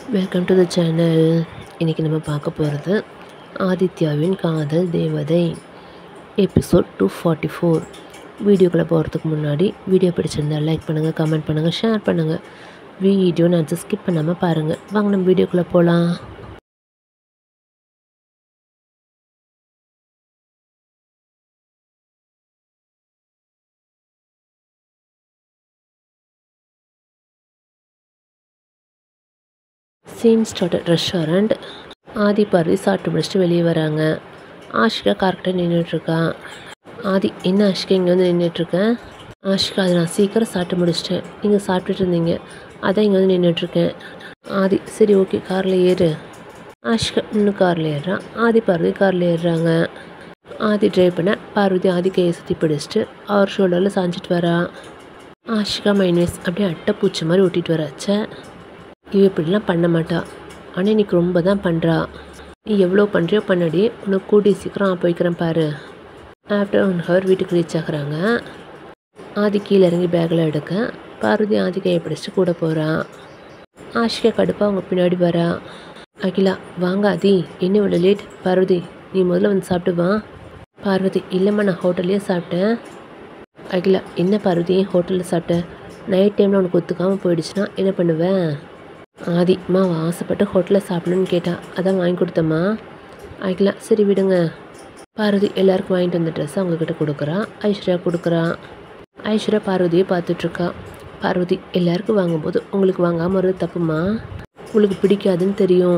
welcome to the channel இன்றைக்கி நம்ம பார்க்க போகிறது ஆதித்யாவின் காதல் தேவதை எபிசோட் டூ ஃபார்ட்டி ஃபோர் வீடியோக்குள்ளே போகிறதுக்கு முன்னாடி வீடியோ பிடிச்சிருந்தா லைக் பண்ணுங்கள் கமெண்ட் பண்ணுங்கள் ஷேர் பண்ணுங்கள் வீடியோ நான் ஸ்கிப் பண்ணாமல் பாருங்கள் வாங்க நம்ம வீடியோக்குள்ளே போகலாம் scene started restaurant Aadhi Parvathi சாப்பிட்டு முடிச்சுட்டு வெளியே வராங்க ஆஷிகா கார்கிட்ட நின்றுட்டுருக்கா ஆதி என்ன ஆஷிகா இங்கே வந்து நின்றுட்டுருக்கேன் ஆஷிகா அதை நான் சீக்கிரம் சாப்பிட்டு முடிச்சிட்டேன் நீங்கள் சாப்பிட்டுட்டு இருந்தீங்க அதான் இங்கே வந்து நின்றுட்டுருக்கேன் ஆதி சரி ஓகே காரில் ஏறு ஆஷிகா இன்னும் காரில் ஏறுறான் ஆதி பார்வதி காரில் ஏறுறாங்க ஆதி ட்ரைவ் பண்ண பார்வதி ஆதி கையை சுற்றி பிடிச்சிட்டு அவர் ஷோல்டரில் சாஞ்சிட்டு வரா ஆஷிகா மைனஸ் அப்படியே அட்டை பூச்சி மாதிரி ஒட்டிட்டு வராச்சே இவ இப்படிலாம் பண்ண மாட்டா ஆனால் இன்னைக்கு ரொம்ப தான் பண்ணுறா நீ எவ்வளோ பண்ணுறியோ பண்ணடி உனக்கு கூடி சீக்கிரம் நான் போய்க்கிறேன் பாரு ஆஃப்டர் ஒன் ஹவர் வீட்டுக்கு ரீச் ஆகுறாங்க ஆதி கீழே இறங்கி பேக்கில் எடுக்க பார்வதி ஆதி கையை பிடிச்சிட்டு கூட போகிறான் ஆஷிகா கடுப்பாக அவங்க பின்னாடி வரா அகிலா வாங்க ஆதி என்ன இவ்வளோ லேட் பார்வதி நீ முதல்ல வந்து சாப்பிட்டு வா பார்வதி இல்லைம்மா நான் ஹோட்டல்லையே சாப்பிட்டேன் அகிலா என்ன பார்வதி ஏன் ஹோட்டலில் சாப்பிட்டேன் நைட் டைமில் உனக்கு ஒத்துக்காமல் போயிடுச்சுன்னா என்ன பண்ணுவேன் ஆதி அம்மா அவ ஆசைப்பட்டு ஹோட்டலில் சாப்பிடணும்னு கேட்டா அதான் வாங்கி கொடுத்தம்மா அகிலா சரி விடுங்க பார்வதி எல்லாருக்கும் வாங்கிட்டு வந்த ட்ரெஸ் அவங்கக்கிட்ட கொடுக்குறா ஐஸ்வர்யா கொடுக்குறா ஐஸ்வர்யா பார்வதியை பார்த்துட்ருக்கா பார்வதி எல்லாருக்கும் வாங்கும்போது உங்களுக்கு வாங்காமல் வர்றது தப்புமா உங்களுக்கு பிடிக்காதுன்னு தெரியும்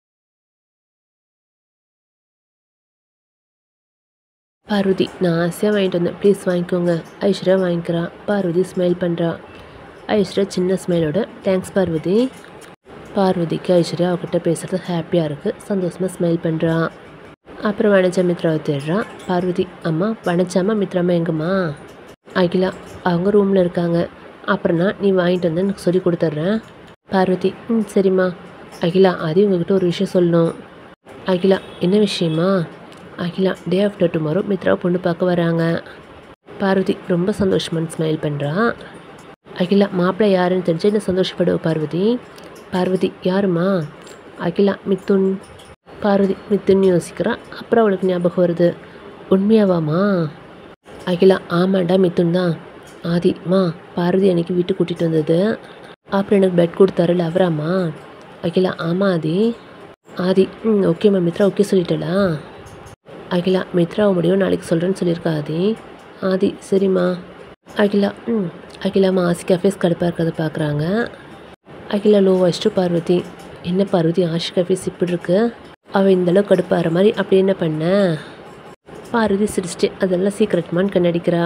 பார்வதி நான் ஆசையாக வாங்கிட்டு வந்தேன் ப்ளீஸ் வாங்கிக்கோங்க ஐஸ்வர்யா வாங்கிக்கிறா பார்வதி ஸ்மைல் பண்ணுறா ஐஸ்வர்யா சின்ன ஸ்மைலோட தேங்க்ஸ் பார்வதி பார்வதிக்கு ஐஸ்வர்யா அவகிட்ட பேசுகிறது ஹாப்பியாக இருக்குது சந்தோஷமாக ஸ்மைல் பண்ணுறா அப்புறம் வனஜா மித்ராவை தேடுறா பார்வதி அம்மா வனஜாமா மித்ராமா எங்கம்மா அகிலா அவங்க ரூமில் இருக்காங்க அப்புறம்னா நீ வாங்கிட்டு வந்து எனக்கு சொல்லி கொடுத்துட்றேன் பார்வதி ம் சரிம்மா அகிலா அது உங்ககிட்ட ஒரு விஷயம் சொல்லணும் அகிலா என்ன விஷயமா அகிலா டே ஆஃப்டர் டுமாரோ மித்ராவை பொண்ணு பார்க்க வராங்க பார்வதி ரொம்ப சந்தோஷமான ஸ்மைல் பண்ணுறா அகிலா மாப்பிள்ளை யாருன்னு தெரிஞ்சு என்ன சந்தோஷப்படுவ பார்வதி பார்வதி யாருமா அகிலா மித்துன் பார்வதி மித்துன்னு யோசிக்கிறா அப்புறம் அவளுக்கு ஞாபகம் வருது உண்மையாவாமா அகிலா ஆமாண்டா மித்துன் தான் ஆதிமா பார்வதி அன்னைக்கு வீட்டுக்கு கூட்டிகிட்டு வந்தது அப்புறம் எனக்கு பெட் கொடுத்தாருல அவராம்மா அகிலா ஆமாம் ஆதி ஆதி ம் ஓகேம்மா மித்ரா ஓகே சொல்லிட்டலா அகிலா மித்ராவை முடியும் நாளைக்கு சொல்கிறேன்னு சொல்லியிருக்கா ஆதி ஆதி சரிம்மா அகிலா ம் அகிலாமா ஆசி கஃபேஸ் கடுப்பாக இருக்கிறத பார்க்குறாங்க அகிலா லோ வாய்ஸ்ட்டு பார்வதி என்ன பார்வதி ஆஷி கஃபேஸ் இப்படி இருக்கு அவள் இந்தளவு கடுப்பாகிற மாதிரி அப்படி என்ன பண்ண பார்வதி சிரிச்சிட்டு அதெல்லாம் சீக்கிரட்மான்னு கண்ணடிக்கிறா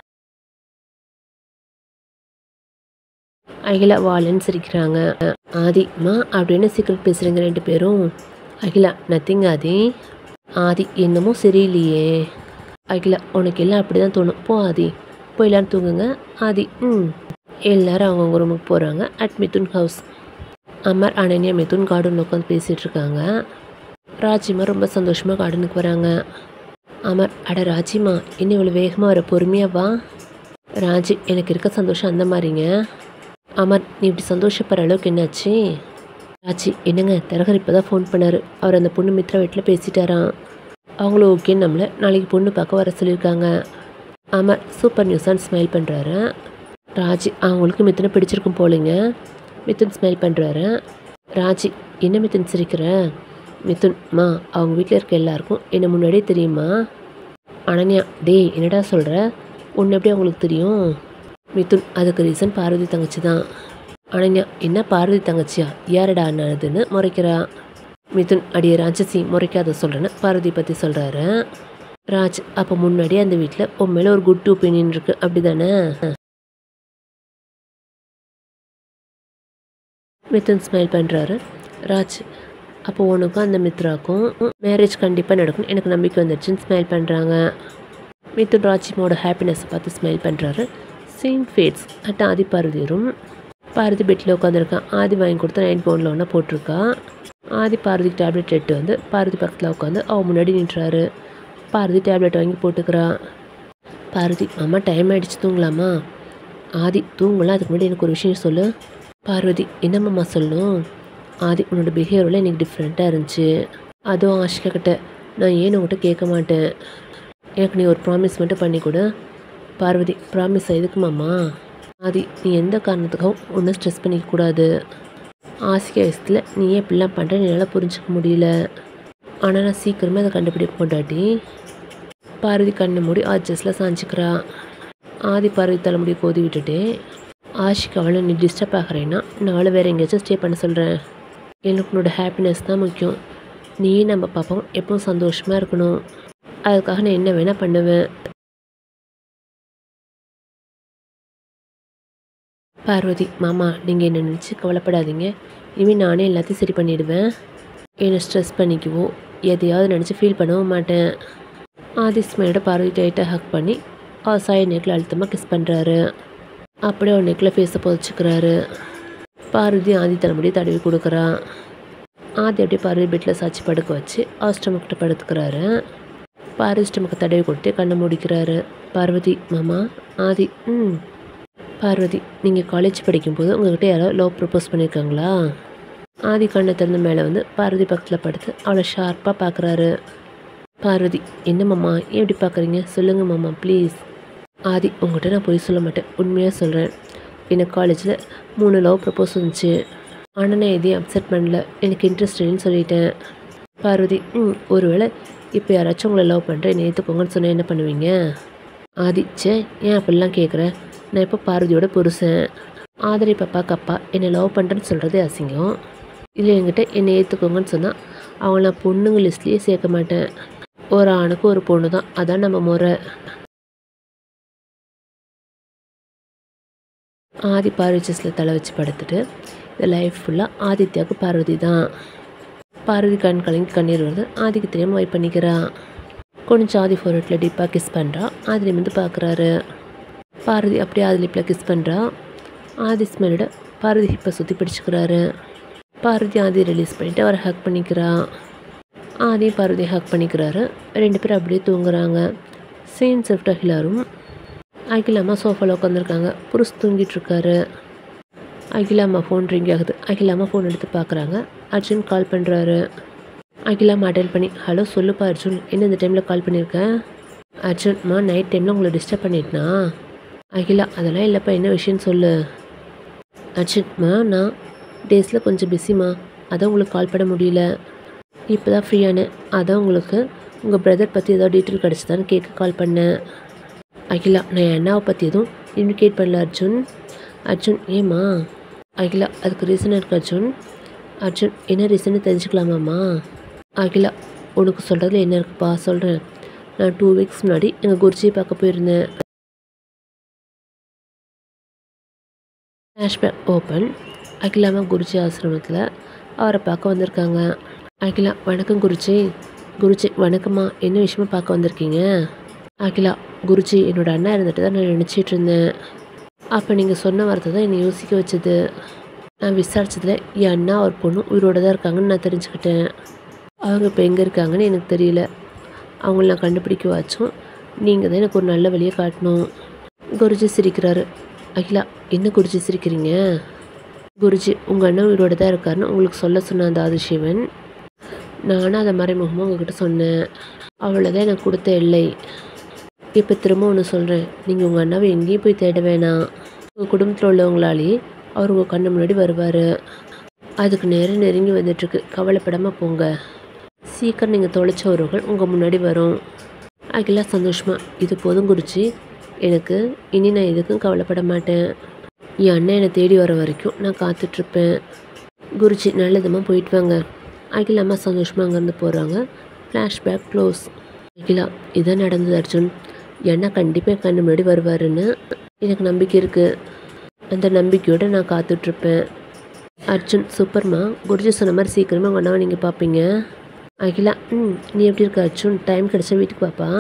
அகிலா வாலன்னு சிரிக்கிறாங்க ஆதிமா அப்படின்னு சீக்கிரம் பேசுகிறீங்க ரெண்டு பேரும் அகிலா நத்திங் ஆதி ஆதி என்னமோ சரியில்லையே அகிலா உனக்கு எல்லாம் அப்படி தான் தோணும் போ ஆதி போய் எல்லாரும் தூங்குங்க ஆதி ம் எல்லாரும் அவங்கவுங்க ரூமுக்கு போகிறாங்க அட் மிதுன் ஹவுஸ் அமர் அனன்யா மிதுன் கார்டனில் உட்காந்து பேசிகிட்டு இருக்காங்க ராஜிமா ரொம்ப சந்தோஷமாக கார்டனுக்கு வராங்க அமர் அட ராஜிமா இன்னும் இவ்வளோ வேகமாக வர பொறுமையாக வா ராஜி எனக்கு இருக்க சந்தோஷம் அந்த மாதிரிங்க அமர் நீ இப்படி சந்தோஷப்படுற அளவுக்கு என்னாச்சு ராஜி என்னங்க தரகர் இப்போ தான் ஃபோன் பண்ணார் அவர் அந்த பொண்ணு மித்ரா வீட்டில் பேசிட்டாராம் அவங்களும் ஓகேன்னு நம்மளை நாளைக்கு பொண்ணு பார்க்க வர சொல்லியிருக்காங்க அமர் சூப்பர் நியூஸான்னு ஸ்மைல் பண்ணுறாரு ராஜி அவங்களுக்கு மித்தனை பிடிச்சிருக்கும் போலிங்க மிதுன் ஸ்மைல் பண்ணுறாரு ராஜி என்ன மிதுன் சிரிக்கிற மிதுன் மா அவங்க வீட்டில் இருக்க எல்லாருக்கும் என்ன முன்னாடியே தெரியுமா அனன்யா டேய் என்னடா சொல்கிற உன்னை எப்படி அவங்களுக்கு தெரியும் மிதுன் அதுக்கு ரீசன் பார்வதி தங்கச்சி தான் அனன்யா என்ன பார்வதி தங்கச்சியா யாரடா அண்ணாதுன்னு முறைக்கிறா மிதுன் அடியே ராட்சசி முறைக்காத சொல்கிறேன்னு பார்வதி பற்றி சொல்கிறாரு ராஜ் அப்போ முன்னாடியே அந்த வீட்டில் உன் மேலே ஒரு குட் ஒப்பீனியன் இருக்கு அப்படி தானே மிதுன் ஸ்மைல் பண்ணுறாரு ராஜ் அப்போ உனக்கும் அந்த மித்ராக்கும் மேரேஜ் கண்டிப்பாக நடக்கும் எனக்கு நம்பிக்கை வந்துடுச்சுன்னு ஸ்மைல் பண்ணுறாங்க மிதுன் ராஜிமோட ஹாப்பினஸை பார்த்து ஸ்மைல் பண்ணுறாரு same fades at Aadhi Parvathi room Parvathi பெட்டில் உட்காந்துருக்கான் ஆதி வாங்கி கொடுத்த நைட் பவுனில் ஒன்றா போட்டிருக்கா ஆதி பார்வதிக்கு டேப்லெட் எடுத்து வந்து பார்வதி பக்கத்தில் உட்காந்து அவன் முன்னாடி நின்றாரு பார்வதி டேப்லெட் வாங்கி போட்டுக்கிறா பார்வதி அம்மா டைம் ஆகிடுச்சு தூங்கலாமா ஆதி தூங்கலாம் அதுக்கு முன்னாடி எனக்கு ஒரு விஷயம் சொல்லு பார்வதி என்னம்மாம்மா சொல்லணும் ஆதி உன்னோட பிஹேவியரில் எனக்கு டிஃப்ரெண்ட்டாக இருந்துச்சு அதுவும் ஆஷிகா கிட்ட நான் ஏன் உங்கள்கிட்ட கேட்க மாட்டேன் எனக்கு நீ ஒரு ப்ராமிஸ் மட்டும் பண்ணி கொடு பார்வதி ப்ராமிஸ் எதுக்குமாம்மா ஆதி நீ எந்த காரணத்துக்கும் ஒன்றும் ஸ்ட்ரெஸ் பண்ணிக்க கூடாது ஆசிக்க வயசத்தில் நீ ஏன் இப்படிலாம் பண்ணுற என்னால் புரிஞ்சுக்க முடியல ஆனால் நான் சீக்கிரமே அதை கண்டுபிடிக்க கொண்டாட்டி பார்வதி கண்ணை மூடி ஆச்சஸில் சாஞ்சிக்கிறா ஆதி பார்வதி தலைமுடி கோதி விட்டுட்டு ஆஷிக்கு அவளை நீ டிஸ்டர்ப் ஆகிறேன்னா நான் அவளை வேறு எங்கேயாச்சும் ஸ்டே பண்ண சொல்கிறேன் எனக்கு உன்னோட ஹாப்பினஸ் தான் முக்கியம் நீ நம்ம பாப்போம் எப்பவும் சந்தோஷமாக இருக்கணும் அதுக்காக நான் என்ன வேணால் பண்ணுவேன் பார்வதி மாமா நீங்கள் என்ன நினச்சி கவலைப்படாதீங்க இனிமேல் நானே எல்லாத்தையும் சரி பண்ணிடுவேன் என்னை ஸ்ட்ரெஸ் பண்ணிக்கவோ எதையாவது நினச்சி ஃபீல் பண்ணவும் மாட்டேன் ஆதி ஸ்மையோட பார்வதி டைட்டாக ஹக் பண்ணி அவர் சாய நெக்கில் அழுத்தமாக கிஸ் பண்ணுறாரு அப்படியே அவன் நெக்கில் ஃபேஸை புதைச்சிக்கிறாரு பார்வதி ஆதி தலைமுடி தடவி கொடுக்குறா ஆதி அப்படியே பார்வதி பெட்டில் சாச்சி படுக்க வச்சு அவர் ஸ்டமக்கிட்ட படுத்துக்கிறாரு பார்வதி ஸ்டமக்கை தடவி கொடுத்து கண்ணை முடிக்கிறாரு பார்வதி மாமா ஆதி ம் பார்வதி நீங்கள் காலேஜ் படிக்கும்போது உங்ககிட்ட யாரோ லவ் ப்ரப்போஸ் பண்ணியிருக்காங்களா ஆதி கண்ணை திறந்த மேலே வந்து பார்வதி பக்கத்தில் படுத்து அவளை ஷார்ப்பாக பார்க்குறாரு பார்வதி என்ன மாமா ஏன் இப்படி பார்க்குறீங்க சொல்லுங்கள் மாமா ப்ளீஸ் ஆதி உங்கள்கிட்ட நான் பொய் சொல்ல மாட்டேன் உண்மையாக சொல்கிறேன் எனக்கு காலேஜில் மூணு லவ் ப்ரப்போஸ் வந்துச்சு ஆனால் நான் எதையும் அப்செட் பண்ணல எனக்கு இன்ட்ரெஸ்ட் இல்லைன்னு சொல்லிட்டேன் பார்வதி ம் ஒருவேளை இப்போ யாராச்சும் உங்களை லவ் பண்ணுறேன் என்னை ஏற்றுக்கோங்கன்னு சொன்னால் என்ன பண்ணுவீங்க ஆதி ச்சே ஏன் அப்படிலாம் கேட்குற நான் இப்போ பார்வதியோட புருஷன் ஆதரி பாப்பாக்கு அப்பா என்னை லவ் பண்ணுறேன்னு சொல்கிறதே அசிங்கம் இல்லை என்கிட்ட என்னை ஏற்றுக்கோங்கன்னு சொன்னால் அவங்கள நான் பொண்ணுங்க லிஸ்ட்லேயே சேர்க்க மாட்டேன் ஒரு ஆணுக்கு ஒரு பொண்ணு தான் அதான் நம்ம முறை ஆதி பார்வதி செஸ்ஸில் தலை வச்சு படுத்துட்டு இந்த லைஃப் ஃபுல்லாக ஆதித்யாவுக்கு பார்வதி தான் பார்வதி கண் கலங்கி கண்ணீர் வருது ஆதிக்கு தெரியாமல் வைப் பண்ணிக்கிறா கொஞ்சம் ஆதி ஃபோர்ட்டில் டீப்பாக கிஸ் பண்ணுறா ஆதி நிமிந்து பார்க்குறாரு பார்வதி அப்படியே ஆதி லிப்பில் கிஸ் பண்ணுறா ஆதி ஸ்மெல்லோட பார்வதி ஹிப்பை சுற்றி பிடிச்சிக்கிறாரு பார்வதி ஆதி ரிலீஸ் பண்ணிவிட்டு அவரை ஹக் பண்ணிக்கிறா ஆதி பார்வதி ஹக் பண்ணிக்கிறாரு ரெண்டு பேரும் அப்படியே தூங்குறாங்க சீன் ஷிஃப்ட் அகிலாரும் அகிலாமா சோஃபாவில் உட்காந்துருக்காங்க புருஷ் தூங்கிட்டு இருக்காரு அகிலாமா ஃபோன் ரிங் ஆகுது அகிலாமா ஃபோன் எடுத்து பார்க்குறாங்க அர்ஜுன் கால் பண்ணுறாரு அகிலாமா அட்டன் பண்ணி ஹலோ சொல்லுப்பா அர்ஜுன் என்ன இந்த டைமில் கால் பண்ணியிருக்கேன் அர்ஜுன்மா நைட் டைமில் உங்களை டிஸ்டர்ப் பண்ணிட்டனா அகிலா அதெல்லாம் இல்லைப்பா என்ன விஷயம்னு சொல்லு அர்ஜுன்மா நான் டேஸில் கொஞ்சம் பிஸிம்மா அதான் உங்களுக்கு கால் பண்ண முடியல இப்போ தான் ஃப்ரீயானேன் அதான் உங்களுக்கு உங்கள் பிரதர் பற்றி ஏதாவது டீட்டெயில் கிடச்சிதான்னு கேட்க கால் பண்ணேன் அகிலா நான் என் அண்ணாவை பற்றி எதுவும் இண்டிகேட் பண்ணல அர்ஜுன் அர்ஜுன் ஏம்மா அகிலா அதுக்கு ரீசன் இருக்கு அர்ஜுன் அர்ஜுன் என்ன ரீசன்னு தெரிஞ்சுக்கலாமாம்மா அகிலா உனக்கு சொல்கிறதுல என்ன இருக்குப்பா சொல்கிறேன் நான் டூ வீக்ஸ் முன்னாடி எங்கள் குருஜியை பார்க்க போயிருந்தேன் ஃப்ளாஷ்பேக் ஓப்பன் அகிலாமா குருஜி ஆசிரமத்தில் அவரை பார்க்க வந்திருக்காங்க அகிலா வணக்கம் குருஜி குருஜி வணக்கம்மா என்ன விஷயமா பார்க்க வந்திருக்கீங்க அகிலா குருஜி என்னோட அண்ணா இருந்துட்டு தான் நான் நினச்சிட்டு இருந்தேன் அப்போ நீங்கள் சொன்ன வார்த்தை தான் என்னை யோசிக்க வச்சது நான் விசாரிச்சதுல என் அண்ணா ஒரு பொண்ணு உயிரோட தான் இருக்காங்கன்னு நான் தெரிஞ்சுக்கிட்டேன் அவங்க இப்போ எங்கே இருக்காங்கன்னு எனக்கு தெரியல அவங்கள நான் கண்டுபிடிக்கவாச்சும் நீங்கள் தான் எனக்கு ஒரு நல்ல வழியை காட்டணும் குருஜி சிரிக்கிறாரு அகிலா என்ன குருஜி சிரிக்கிறீங்க குருஜி உங்கள் அண்ணன் உயிரோட தான் இருக்காருன்னு உங்களுக்கு சொல்ல சொன்ன அந்த ஆதிசிவன் நானும் அதை மறைமுகமாக உங்ககிட்ட சொன்னேன் அவ்வளோதான் எனக்கு கொடுத்த எல்லை இப்போ திரும்ப ஒன்று சொல்கிறேன் நீங்கள் உங்கள் அண்ணாவை எங்கேயும் போய் தேட வேணாம் உங்கள் குடும்பத்தில் உள்ளவங்களாலே அவர் உங்கள் கண்ணு முன்னாடி வருவார் அதுக்கு நேரம் நெருங்கி வந்துட்டுருக்கு கவலைப்படாமல் போங்க சீக்கிரம் நீங்கள் தொலைச்ச உறவுகள் உங்கள் முன்னாடி வரும் அகிலா சந்தோஷமா இது போதும் குறிச்சி எனக்கு இனி நான் எதுக்கும் கவலைப்பட மாட்டேன் என் அண்ணன் என்னை தேடி வர வரைக்கும் நான் காத்துட்ருப்பேன் குருஜி நல்லதுமா போயிட்டு வாங்க அகிலா அம்மா சந்தோஷமாக அங்கேருந்து போகிறாங்க ஃப்ளாஷ்பேக் க்ளோஸ் அகிலா இதான் நடந்தது அர்ஜுன் என்ன கண்டிப்பாக என் கண்ணு முன்னாடி வருவாருன்னு எனக்கு நம்பிக்கை இருக்குது அந்த நம்பிக்கையோடு நான் காத்துட்ருப்பேன் அர்ஜுன் சூப்பர்மா குருஜி சொன்ன மாதிரி சீக்கிரமாக உங்கள் அண்ணாவை நீங்கள் பார்ப்பீங்க அகிலா ம் நீ எப்படி இருக்க அர்ஜுன் டைம் கிடச்சா வீட்டுக்கு பாப்பா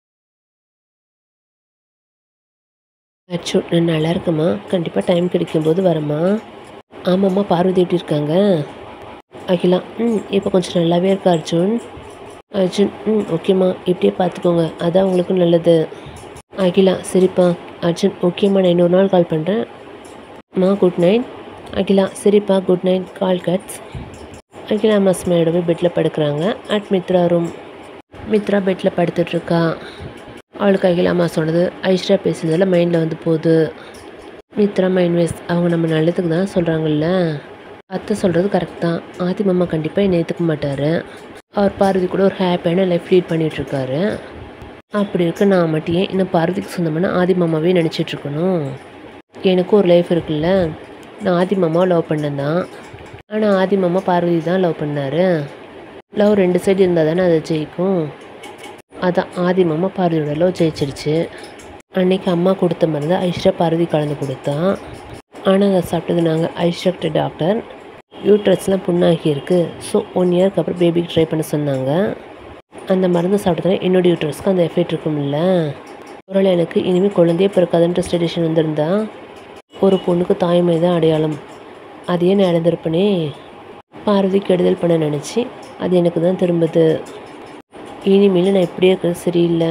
அர்ஜுன் நான் நல்லா இருக்கேம்மா கண்டிப்பாக டைம் கிடைக்கும்போது வரேம்மா ஆமாம்மா பார்வதி எப்படி இருக்காங்க அகிலா ம் இப்போ கொஞ்சம் நல்லாவே இருக்கா அர்ஜுன் அர்ஜுன் ம் ஓகேம்மா இப்படியே பார்த்துக்கோங்க அதான் உங்களுக்கு நல்லது அகிலா சரிப்பா அர்ஜுன் ஓகேம்மா நான் இன்னொரு நாள் கால் பண்ணுறேன் மா குட் நைட் அகிலா சரிப்பா good night call cuts Akila அம்மா ஸ்மைலோட போய் பெட்டில் படுக்கிறாங்க அட் மித்ரா ரூம் மித்ரா பெட்டில் படுத்துட்ருக்கா அவளுக்கு அகிலா அம்மா சொன்னது ஐஸ்வர்யா பேசுனதில் மைண்டில் வந்து போகுது மித்ரா மைண்ட் வேஸ்ட் அவங்க நம்ம நல்லதுக்கு தான் சொல்கிறாங்கல்ல அத்தை சொல்கிறது கரெக்ட் தான் ஆதி மாமா கண்டிப்பாக என்னை ஏற்றுக்க மாட்டார் அவர் பார்வதி கூட ஒரு ஹாப்பியான லைஃப் லீட் பண்ணிகிட்ருக்காரு அப்படி இருக்க நான் மட்டும் ஏன் இன்னும் பார்வதிக்கு சொந்தமான ஆதி மாமாவே நினச்சிட்ருக்கணும் எனக்கும் ஒரு லைஃப் இருக்குல்ல நான் ஆதி மாமாவை லவ் பண்ணேன் தான் ஆனால் ஆதி மாமா பார்வதி தான் லவ் பண்ணார் லவ் ரெண்டு சைடு இருந்தால் தானே அதை ஜெயிக்கும் அதான் ஆதி மாமா பார்வதியோட லவ் ஜெயிச்சிருச்சு அன்னைக்கு அம்மா கொடுத்த மருந்து ஐஸ்வர்யா பார்வதி கலந்து கொடுத்தா ஆனால் அதை சாப்பிட்டது நாங்கள் ஐஸ்வர்யா டாக்டர் யூட்ரஸ்லாம் புண்ணாகி இருக்கு ஸோ ஒன் இயர்க்கு அப்புறம் பேபிக்கு ட்ரை பண்ண சொன்னாங்க அந்த மருந்து சாப்பிட்டதுனால என்னோட யூட்ரஸ்க்கு அந்த எஃபெக்ட் இருக்கும்ல ஒருவேளை எனக்கு இனிமேல் குழந்தையே பிறக்காதுன்ற ஸ்டடிஷன் வந்திருந்தா ஒரு பொண்ணுக்கு தாய்மை தான் அடையாளம் அதையே நான் இழந்திருப்பனே பார்வதி கெடுதல் பண்ண நினச்சி அது எனக்கு தான் திரும்புது இனிமேல் நான் இப்படியே இருக்கிறது சரியில்லை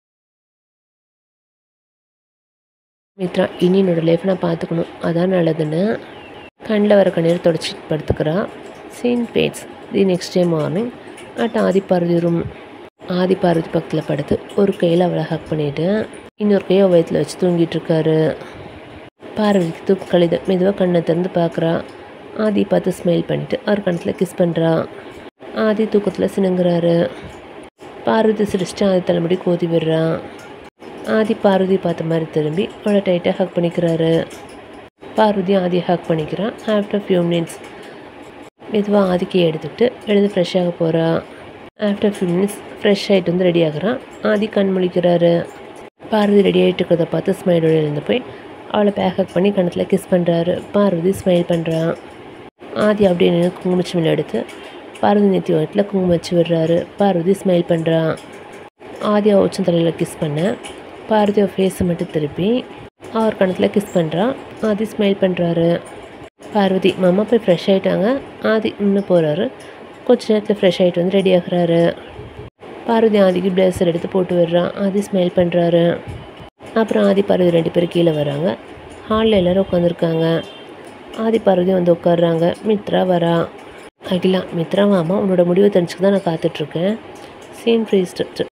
மித்ரா இனி என்னோட லைஃப் நான் பார்த்துக்கணும் அதான் நல்லதுன்னு கண்ணில் வர கண்ணீர் தொடச்சிட்டு படுத்துக்கிறா scene fades the next day morning at Aadhi Parvathi room Aadhi Parvathi பக்கத்தில் படுத்து ஒரு கையில் அவளை ஹக் பண்ணிவிட்டு இன்னொரு கையை வயிற்றில் வச்சு தூங்கிட்டு இருக்காரு பார்வதிக்கு தூக்கு கழித மெதுவாக கண்ணை திறந்து பார்க்குறா ஆதி பார்த்து ஸ்மைல் பண்ணிட்டு அவர் கணத்தில் கிஸ் பண்ணுறா ஆதி தூக்கத்தில் சினுங்குறாரு பார்வதி சிரிச்சிட்டு ஆதி தலைமுடி கோதி விடுறா ஆதி பார்வதி பார்த்த மாதிரி திரும்பி அவளை டைட்டாக ஹக் பண்ணிக்கிறாரு பார்வதி ஆதியை ஹக் பண்ணிக்கிறான் ஆஃப்டர் ஃபியூ மினிட்ஸ் மெதுவாக ஆதிக்கு எடுத்துக்கிட்டு எழுந்து ஃப்ரெஷ்ஷாக போகிறா ஆஃப்டர் ஃபியூ மினிட்ஸ் ஃப்ரெஷ் ஆகிட்டு வந்து ரெடி ஆகுறான் ஆதி கண் முழிக்கிறாரு பார்வதி ரெடி ஆகிட்டு இருக்கிறத பார்த்து ஸ்மைலோட எழுந்து போய் அவளை பேக் ஹக் பண்ணி கணத்தில் கிஸ் பண்ணுறாரு பார்வதி ஸ்மைல் பண்ணுறான் ஆதி அப்படியே நின்று குங்குமச்சிமில் எடுத்து பார்வதி நெத்தி வயிற்றில் குங்குமம் வச்சு விடுறாரு பார்வதி ஸ்மைல் பண்ணுறான் ஆதி அவ உச்சம் தலையில் கிஸ் பண்ண பார்வதி அவள் ஃபேஸை மட்டும் திருப்பி அவர் கணத்தில் கிஸ் பண்ணுறான் ஆதி ஸ்மைல் பண்ணுறாரு பார்வதி மாமா போய் ஃப்ரெஷ் ஆகிட்டாங்க ஆதி இன்னும் போகிறாரு கொஞ்ச நேரத்தில் ஃப்ரெஷ் ஆகிட்டு வந்து ரெடி ஆகுறாரு பார்வதி ஆதிக்கு பிளேசர் எடுத்து போட்டு விடுறான் ஆதி ஸ்மைல் பண்ணுறாரு அப்புறம் ஆதி பார்வதி ரெண்டு பேரும் கீழே வராங்க ஹாலில் எல்லோரும் உட்காந்துருக்காங்க ஆதி பார்வதி வந்து உட்காடுறாங்க மித்ரா வரா அகிலா மித்ரா மாமா உன்னோட முடிவை தெரிஞ்சுக்க தான் நான் காத்துட்ருக்கேன் சீன் ஃப்ரீ